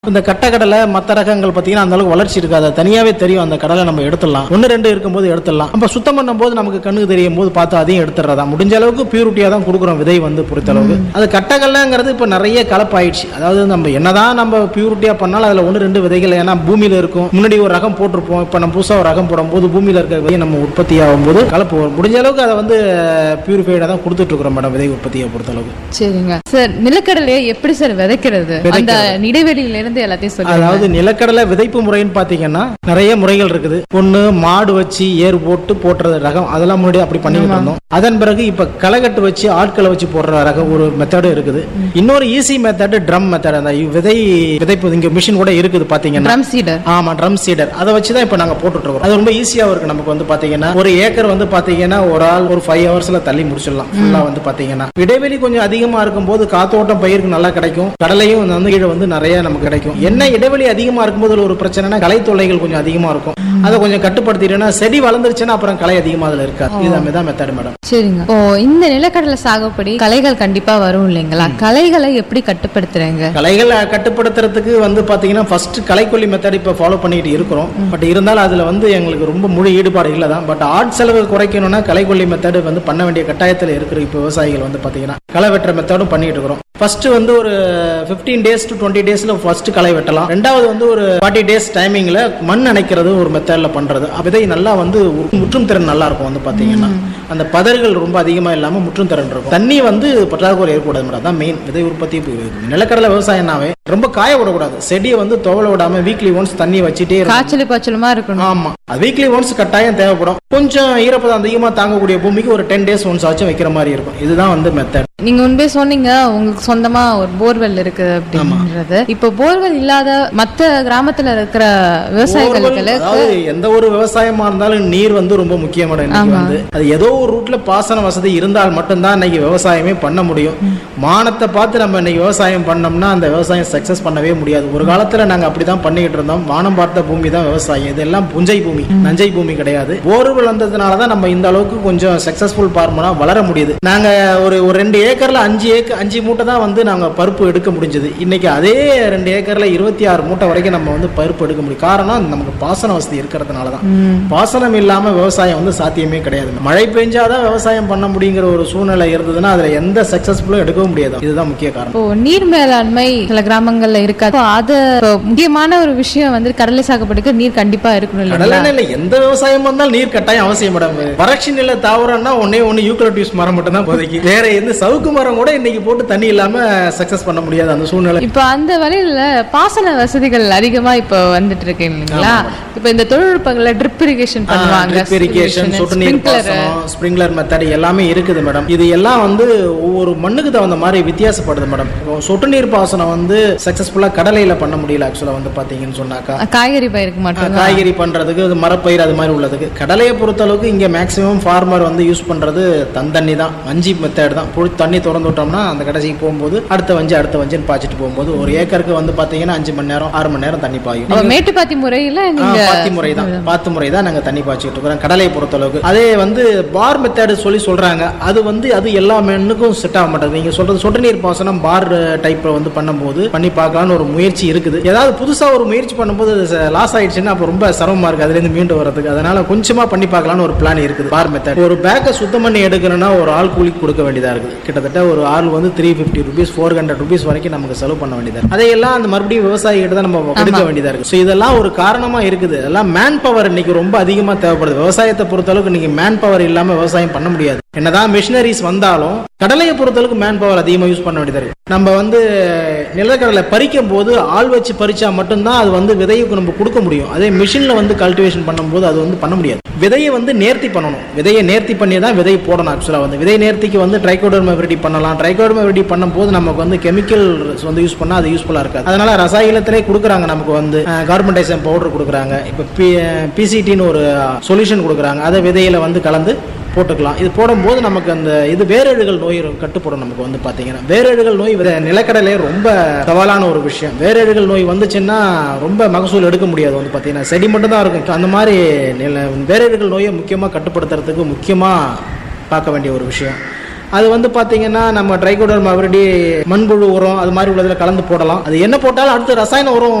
இந்த கட்டை கடலை மற்ற ரகங்கள் பார்த்தீங்கன்னா அந்த அளவுக்கு வளர்ச்சி இருக்காது அது தனியாவே தெரியும் அந்த கடலை நம்ம எடுத்துடலாம் ஒன்று ரெண்டு இருக்கும்போது எடுத்துடலாம் நம்ம சுத்தம் பண்ணும்போது நமக்கு கண்ணுக்கு தெரியும் போது பார்த்து அதையும் எடுத்துறதா முடிஞ்ச அளவுக்கு பியூரிட்டியாக தான் கொடுக்குறோம் விதை வந்து பொறுத்த அளவுக்கு அது கட்டக்கல்லைங்கிறது இப்போ நிறைய கலப்பாயிடுச்சு அதாவது நம்ம என்னதான் நம்ம பியூரிட்டியாக பண்ணாலும் அதில் ஒன்று ரெண்டு விதைகள் ஏன்னா பூமியில் இருக்கும் முன்னாடி ஒரு ரகம் போட்டிருப்போம் இப்போ நம்ம புதுசாக ஒரு ரகம் போடும்போது பூமியில் இருக்க விதை நம்ம உற்பத்தி ஆகும்போது கலப்பு வரும் முடிஞ்ச அளவுக்கு அதை வந்து பியூரிஃபைடாக தான் கொடுத்துட்டு இருக்கிறோம் மேடம் விதை உற்பத்தியை பொறுத்த அளவுக்கு சரிங்க சார் நிலக்கடலையை எப்படி சார் விதைக்கிறது அந்த இடைவெளியில இருந்து எல்லாத்தையும் சொல்லுங்க அதாவது நிலக்கடலை விதைப்பு முறைன்னு பார்த்தீங்கன்னா நிறைய முறைகள் இருக்குது ஒன்று மாடு வச்சு ஏர் போட்டு போட்டுறது ரகம் அதெல்லாம் முன்னாடி அப்படி பண்ணிட்டு இருந்தோம் அதன் பிறகு இப்போ களைகட்டு வச்சு ஆட்களை வச்சு போடுற ரகம் ஒரு மெத்தடு இருக்குது இன்னொரு ஈஸி மெத்தடு ட்ரம் மெத்தட் அந்த விதை விதைப்பு இங்கே மிஷின் கூட இருக்குது பார்த்தீங்கன்னா ட்ரம் சீடர் ஆமா ட்ரம் சீடர் அதை வச்சு தான் இப்போ நாங்கள் போட்டுட்டு இருக்கோம் அது ரொம்ப ஈஸியாக இருக்கு நமக்கு வந்து பார்த்தீங்கன்னா ஒரு ஏக்கர் வந்து பார்த்தீங்கன்னா ஒரு ஆள் ஒரு ஃபைவ் ஹவர்ஸ்ல தள்ளி முடிச்சிடலாம் ஃபுல்லாக வந்து பார்த்தீங்கன்னா இடைவெளி கொஞ்சம் அதிகமாக இருக்கும்போது காத்தோட்டம் பயிருக்கு நல்லா கிடைக்கும் கடலையும் வந்து கீழே வந்து நிறைய நமக்கு கிடைக்கும் என்ன இடைவெளி அதிகமாக இருக்கும்போது ஒரு பிரச்சனைனா களை தொல்லைகள் கொஞ்சம் அதிகமாக இருக்கும் அதை கொஞ்சம் கட்டுப்படுத்திட்டோம்னா செடி வளர்ந்துருச்சுன்னா அப்புறம் களை அதிகமாக அதில் இருக்காது இதுதான் தான் மெத்தட் மேடம் சரிங்க இப்போ இந்த நிலக்கடலை சாகுபடி களைகள் கண்டிப்பா வரும் இல்லைங்களா களைகளை எப்படி கட்டுப்படுத்துறீங்க கலைகளை கட்டுப்படுத்துறதுக்கு வந்து பார்த்தீங்கன்னா ஃபர்ஸ்ட் கலைக்கொல்லி மெத்தட் இப்போ ஃபாலோ பண்ணிட்டு இருக்கிறோம் பட் இருந்தாலும் அதில் வந்து எங்களுக்கு ரொம்ப முழு ஈடுபாடு இல்லை தான் பட் ஆட் செலவு குறைக்கணும்னா கலைக்கொல்லி மெத்தடு வந்து பண்ண வேண்டிய கட்டாயத்தில் இருக்கிற இப்போ விவசாயிகள் வந்து பார்த்தீங்கன்னா களை வெட்டுற மெத்தடும் பண்ணிட்டு இருக்கிறோம் ஃபர்ஸ்ட் வந்து ஒரு ஃபிஃப்டீன் டேஸ் டு டுவெண்ட்டி டேஸ்ல ஃபர்ஸ்ட் களை வெட்டலாம் ரெண்டாவது வந்து ஒரு ஃபார்ட்டி டேஸ் டைமிங்ல மண் அணைக்கிறது ஒரு மெத்தட்ல பண்றது விதை நல்லா வந்து ஒரு முற்றும் திறன் நல்லா இருக்கும் வந்து பாத்தீங்கன்னா அந்த பதர்கள் ரொம்ப அதிகமா இல்லாம முற்றும் திறன் இருக்கும் தண்ணி வந்து பற்றாக்குறை ஏற்படாது மேடம் அதான் மெயின் விதை உற்பத்தி நிலக்கடலை விவசாயம்னாவே ரொம்ப காய விடக்கூடாது செடியை வந்து துவள விடாம வீக்லி ஒன்ஸ் தண்ணி வச்சுட்டே இருக்கணும். காய்ச்சல் பாய்ச்சலுமா இருக்கணும் ஆமா அது வீக்லி ஒன்ஸ் கட்டாயம் தேவைப்படும் கொஞ்சம் ஈரப்பதம் அதிகமா தாங்கக்கூடிய பூமிக்கு ஒரு டென் டேஸ் ஒன்ஸ் ஆச்சும் வைக்கிற மாதிரி இருக்கும் இதுதான் வந்து மெத்தட் நீங்க முன்பே சொன்னீங்க உங்களுக்கு சொந்தமா ஒரு போர்வெல் இருக்கு அப்படின்றது இப்போ போர்வெல் இல்லாத மத்த கிராமத்துல இருக்கிற விவசாயிகளுக்கு அதாவது எந்த ஒரு விவசாயமா இருந்தாலும் நீர் வந்து ரொம்ப முக்கியமான இன்னைக்கு வந்து அது ஏதோ ஒரு ரூட்ல பாசன வசதி இருந்தால் மட்டும்தான் இன்னைக்கு விவசாயமே பண்ண முடியும் மானத்தை பார்த்து நம்ம இன்னைக்கு விவசாயம் பண்ணோம்னா அந்த விவசாயம் சக்சஸ் பண்ணவே முடியாது ஒரு காலத்துல நாங்க அப்படிதான் பண்ணிக்கிட்டு இருந்தோம் வானம் பார்த்த பூமி தான் விவசாயம் இதெல்லாம் புஞ்சை பூமி நஞ்சை பூமி கிடையாது போர்வெல் வந்ததுனால தான் நம்ம இந்த அளவுக்கு கொஞ்சம் சக்சஸ்ஃபுல் பார்மனா வளர முடியுது நாங்க ஒரு ஒரு ரெண்டு ஏக்கர்ல அஞ்சு ஏக்கர் அஞ்சு மூட்டை தான் வந்து நாங்க பருப்பு எடுக்க முடிஞ்சது இன்னைக்கு அதே ரெண்டு ஏக்கர்ல இருபத்தி ஆறு மூட்டை வரைக்கும் நம்ம வந்து பருப்பு எடுக்க முடியும் காரணம் நமக்கு பாசன வசதி இருக்கிறதுனால தான் பாசனம் இல்லாம விவசாயம் வந்து சாத்தியமே கிடையாது மழை பெஞ்சாதான் விவசாயம் பண்ண முடியுங்கிற ஒரு சூழ்நிலை இருந்ததுன்னா அதுல எந்த சக்சஸ்ஃபுல்லும் எடுக்கவும் முடியாது இதுதான் முக்கிய காரணம் இப்போ நீர் மேலாண்மை சில கிராமங்கள்ல இருக்காது இப்போ அது இப்போ முக்கியமான ஒரு விஷயம் வந்து கடலை சாகுபடிக்கு நீர் கண்டிப்பா இருக்கணும் இல்லைங்களா கடலை இல்ல எந்த விவசாயம் வந்தாலும் நீர் கட்டாயம் அவசியம் மேடம் வறட்சி நில தாவரம்னா ஒன்னே ஒண்ணு யூக்கலிப்டிஸ் மரம் மட்டும் தான் போதைக்கு வேற எந்த சவுக்கு மரம் கூட இன்னைக்கு போட்டு தண்ணி இல்லாம சக்சஸ் பண்ண முடியாது அந்த சூழ்நிலை இப்போ அந்த வழியில பாசன வசதிகள் அதிகமா இப்போ வந்துட்டு இருக்கு இல்லைங்களா இப்போ இந்த தொழில்நுட்பங்கள்ல ட்ரிப் இரிகேஷன் பண்ணுவாங்க ட்ரிப் இரிகேஷன் சொட்டு நீர் ஸ்ப்ரிங்க்லர் பாசனம் ஸ்ப்ரிங்க்லர் மெத்தட் எல்லாமே இருக்குது மேடம் இது எல்லாம் வந்து ஒவ்வொரு மண்ணுக்கு தகுந்த மாதிரி வித்தியாசப்படுது மேடம் இப்போ சொட்டு நீர் பாசனம் வந்து சக்சஸ்ஃபுல்லா கடலையில பண்ண முடியல ஆக்சுவலா வந்து பாத்தீங்கன்னு சொன்னாக்கா காய்கறி பயிருக்கு மட்டும் காய்கறி பண்றதுக்கு இது மரப்பயிர் அது மாதிரி உள்ளதுக்கு கடலையை பொறுத்த அளவுக்கு இங்க மேக்ஸிமம் ஃபார்மர் வந்து யூஸ் பண்றது தந்தண்ணி தான் வஞ்சி மெத்தட் தான் புழு தண்ணி திறந்து விட்டோம்னா அந்த கடைசிக்கு போகும்போது அடுத்த வஞ்சி அடுத்த வஞ்சின்னு பாய்ச்சிட்டு போகும்போது ஒரு ஏக்கருக்கு வந்து பாத்தீங்கன்னா அஞ்சு மணி நேரம் ஆறு மணி நேரம் தண்ணி பாயும் அப்ப மேட்டுப்பாத்தி முறையில ஆ, நீங்க பாத்தி முறை தான் பாத்து முறை தான் நாங்க தண்ணி பாய்ச்சிட்டு இருக்கிறோம் கடலையை பொறுத்த அளவுக்கு அதே வந்து பார் மெத்தட் சொல்லி சொல்றாங்க அது வந்து அது எல்லா மென்னுக்கும் செட் ஆக மாட்டேங்குது நீங்க சொல்றது சொட்டு நீர் பாசனம் பார் டைப்ல வந்து பண்ணும்போது பண்ணி பார்க்கலாம்னு ஒரு முயற்சி இருக்குது ஏதாவது புதுசா ஒரு முயற்சி பண்ணும்போது லாஸ் ஆயிடுச்சுன்னா அப்போ ரொம்ப சிரமமா இருக்கு அதுல இருந்து மீண்டு வரதுக்கு அதனால கொஞ்சமா பண்ணி பார்க்கலாம்னு ஒரு பிளான் இருக்குது பார் மெத்தட் ஒரு பேக்கை சுத்தம் பண்ணி எடுக்கணும்னா ஒரு ஆள் கூலிக்கு கொடுக்க வேண்டியதா இருக்குது கிட்டத்தட்ட ஒரு ஆள் வந்து three fifty rupees four hundred rupees வரைக்கும் நமக்கு செலவு பண்ண வேண்டியதா இருக்கு அதையெல்லாம் அந்த மறுபடியும் விவசாயி கிட்ட தான் நம்ம எடுக்க வேண்டியதா இருக்கு ஸோ இதெல்லாம் ஒரு காரணமா இருக்குது அதெல்லாம் மேன் பவர் இன்னைக்கு ரொம்ப அதிகமா தேவைப்படுது விவசாயத்தை பொறுத்தளவுக்கு இன்னைக்கு மேன் பவர் இல்லாம விவசாயம் பண்ண முடியாது என்னதான் மிஷினரிஸ் வந்தாலும் கடலையை பொறுத்தளவுக்கு மேன் பவர் அதிகமா யூஸ் பண்ண வேண்டியதா இருக்கு நம்ம வந்து நிலக்கடலை பறிக்கும் போது ஆள் வச்சு பறிச்சா மட்டும்தான் அது வந்து விதையுக்கு நம்ம கொடுக்க முடியும் அதே மிஷின்ல வந்து கல்டிவேஷன் பண்ணும்போது அது வந்து பண்ண முடியாது விதையை வந்து நேர்த்தி பண்ணணும் விதையை நேர்த்தி பண்ணி தான் விதை போடணும் ஆக்சுவலாக வந்து விதை நேர்த்திக்கு வந்து ட்ரைகோடர்மா ரெடி பண்ணலாம் ட்ரைகோடர்மா ரெடி பண்ணும்போது நமக்கு வந்து கெமிக்கல் வந்து யூஸ் பண்ணால் அது யூஸ்ஃபுல்லாக இருக்காது அதனால ரசாயனத்திலே கொடுக்குறாங்க நமக்கு வந்து கார்பன்டைசன் பவுடர் கொடுக்குறாங்க இப்போ பி பிசிடின்னு ஒரு சொல்யூஷன் கொடுக்குறாங்க அதை விதையில வந்து கலந்து போட்டுக்கலாம் இது போடும்போது நமக்கு அந்த இது வேரழுகள் நோய் கட்டுப்படும் நமக்கு வந்து பார்த்தீங்கன்னா வேரழுகள் நோய் வித- நிலக்கடலை ரொம்ப சவாலான ஒரு விஷயம் வேரழுகள் நோய் வந்துச்சுன்னா ரொம்ப மகசூல் எடுக்க முடியாது வந்து பார்த்தீங்கன்னா செடி மட்டும் தான் இருக்கும் அந்த மாதிரி நில வேரழுகள் நோயை முக்கியமாக கட்டுப்படுத்துறதுக்கு முக்கியமாக பார்க்க வேண்டிய ஒரு விஷயம் அது வந்து பாத்தீங்கன்னா நம்ம ட்ரைகோடர் மறுபடி மண்புழு உரம் அது மாதிரி உள்ளதுல கலந்து போடலாம் அது என்ன போட்டாலும் அடுத்து ரசாயன உரம்